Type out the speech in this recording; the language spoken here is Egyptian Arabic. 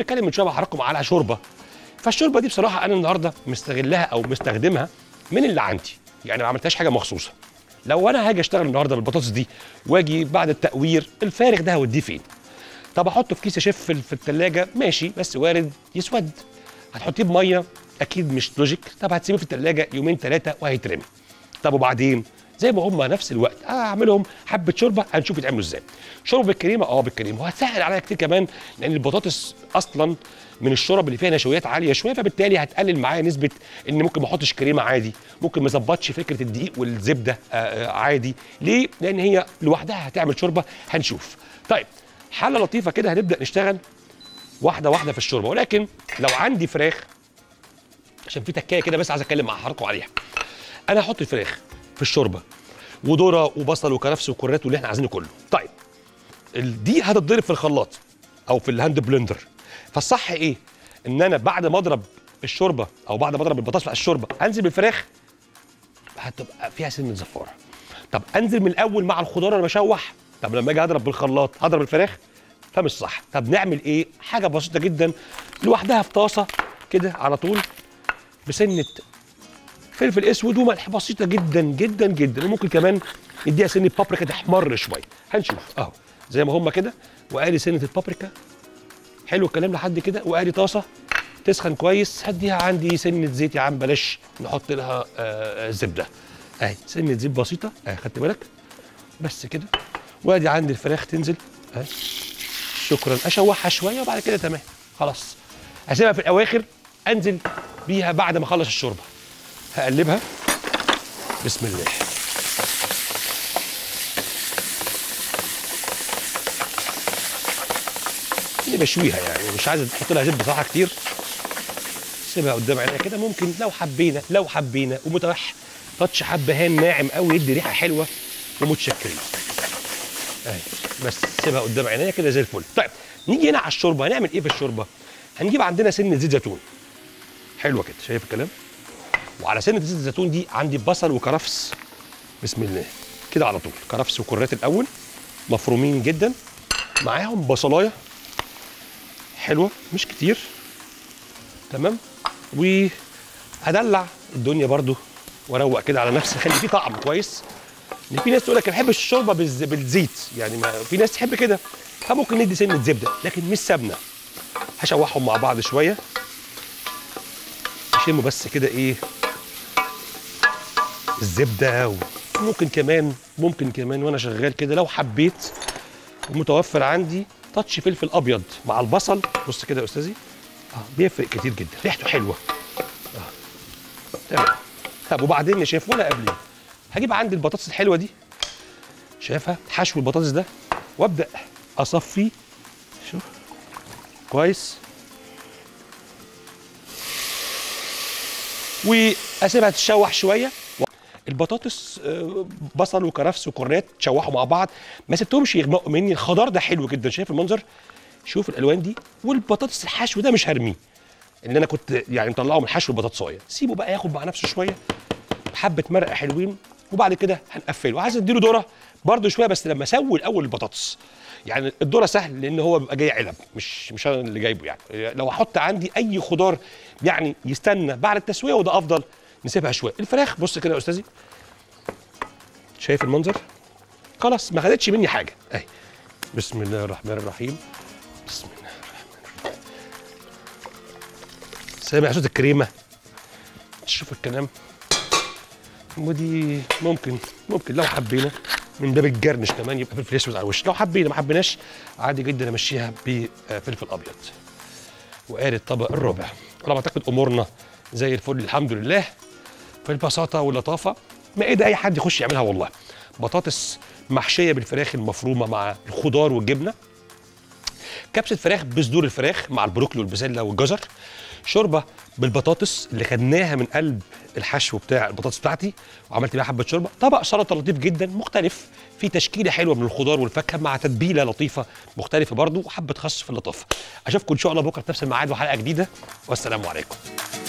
بتكلم من شويه مع حضراتكم على شوربه فالشوربه دي بصراحه انا النهارده مستغلها او مستخدمها من اللي عندي يعني ما عملتهاش حاجه مخصوصه لو انا هاجي اشتغل النهارده بالبطاطس دي واجي بعد التقوير الفارغ ده هوديه فين طب احطه في كيس اشف في في الثلاجه ماشي بس وارد يسود هتحطيه بميه اكيد مش لوجيك طب هتسيبه في الثلاجه يومين ثلاثه وهيترمي طب وبعدين زي ما هم نفس الوقت اعملهم حبه شوربه هنشوف يتعملوا ازاي شوربه بالكريمه اه بالكريمه وهتسهل عليا كتير كمان لان البطاطس اصلا من الشورب اللي فيها نشويات عاليه شويه فبالتالي هتقلل معايا نسبه ان ممكن ما احطش كريمه عادي ممكن ما اظبطش فكره الدقيق والزبده آه، آه، عادي ليه لان هي لوحدها هتعمل شوربه هنشوف طيب حله لطيفه كده هنبدا نشتغل واحده واحده في الشوربه ولكن لو عندي فراخ عشان في تكايه كده بس عايز اتكلم مع حضراتكم عليها انا هحط الفراخ في الشوربه وذره وبصل وكرفس وكرات واللي احنا عايزينه كله طيب ال- دي هتتضرب في الخلاط او في الهاند بلندر فالصح ايه ان انا بعد ما اضرب الشوربه او بعد ما اضرب البطاطس على الشوربه انزل بالفراخ هتبقى فيها سنه زفاره طب انزل من الاول مع الخضار انا بشوح طب لما اجي اضرب بالخلاط هضرب الفراخ فمش صح طب نعمل ايه حاجه بسيطه جدا لوحدها في طاسه كده على طول بسنه فلفل اسود وملح بسيطه جدا جدا جدا وممكن كمان نديها سنه بابريكا تحمر شويه هنشوف اهو زي ما هم كده وادي سنه البابريكا حلو الكلام لحد كده وادي طاسه تسخن كويس هديها عندي سنه زيت يا عم بلاش نحط لها آه، آه، زبده اهي سنه زيت بسيطه اهي خدت بالك بس كده وادي عندي الفراخ تنزل اهي شكرا اشوحها شويه وبعد كده تمام خلاص هسيبها في الاواخر انزل بيها بعد ما اخلص الشوربه هقلبها بسم الله اللي بشويها يعني مش عايز تحط لها زيت بصراحه كتير سيبها قدام عينيا كده ممكن لو حبينا لو حبينا ومتوح تاتش حبهان ناعم قوي يدي ريحه حلوه ومتشكرين اهي بس سيبها قدام عينيا كده زي الفل طيب نيجي هنا على الشوربه هنعمل ايه في الشوربه هنجيب عندنا سنه زيت زيتون حلوه كده شايف الكلام وعلى سنه زيت الزيتون دي عندي بصل وكرفس بسم الله كده على طول كرفس وكرات الاول مفرومين جدا معاهم بصلايه حلوه مش كتير تمام وهدلع الدنيا برضو واروق كده على نفسي خلي فيه طعم كويس ان في ناس تقول لك ما بحبش الشوربه بالز- بالزيت يعني ما في ناس تحب كده فممكن ندي سنه زبده لكن مش سمنه هشوحهم مع بعض شويه يشموا بس كده ايه الزبده وممكن كمان ممكن كمان وانا شغال كده لو حبيت ومتوفر عندي تاتش فلفل ابيض مع البصل بص كده يا استاذي اه بيفرق كتير جدا ريحته حلوه اه تمام طب وبعدين يا شيف ولا قبل هجيب عندي البطاطس الحلوه دي شايفها حشو البطاطس ده وابدا اصفيه شوف كويس واسيبها تتشوح شويه البطاطس آه، بصل وكرفس وكرات تشوحوا مع بعض ما سبتهمش يغمقوا مني الخضار ده حلو جدا شايف المنظر شوف الالوان دي والبطاطس الحشو ده مش هرميه اللي انا كنت يعني مطلعه من حشو البطاطسايه سيبه بقى ياخد مع نفسه شويه حبه مرقه حلوين وبعد كده هنقفله عايز اديله ذره برده شويه بس لما اسوي الاول البطاطس يعني الذره سهل لان هو بيبقى جاي علب مش مش انا اللي جايبه يعني لو احط عندي اي خضار يعني يستنى بعد التسويه وده افضل نسيبها شويه الفراخ بص كده يا استاذي شايف المنظر خلاص ما خدتش مني حاجه اهي بسم الله الرحمن الرحيم بسم الله الرحمن الرحيم سامع صوت الكريمه شوف الكلام ودي ممكن ممكن لو حبينا من باب الجرنش كمان يبقى فلفل اسود على الوش لو حبينا ما حبيناش عادي جدا امشيها بفلفل ابيض وقال الطبق الرابع انا بعتقد امورنا زي الفل الحمد لله في البساطه واللطافه مائده اي حد يخش يعملها والله بطاطس محشيه بالفراخ المفرومه مع الخضار والجبنه كبسه فراخ بصدور الفراخ مع البروكلي والبسله والجزر شوربه بالبطاطس اللي خدناها من قلب الحشو بتاع البطاطس بتاعتي وعملت بيها حبه شوربه طبق سلطه لطيف جدا مختلف في تشكيله حلوه من الخضار والفاكهه مع تتبيله لطيفه مختلفه برضو وحبه خس في اللطافه اشوفكم ان شاء الله بكره في نفس الميعاد وحلقه جديده والسلام عليكم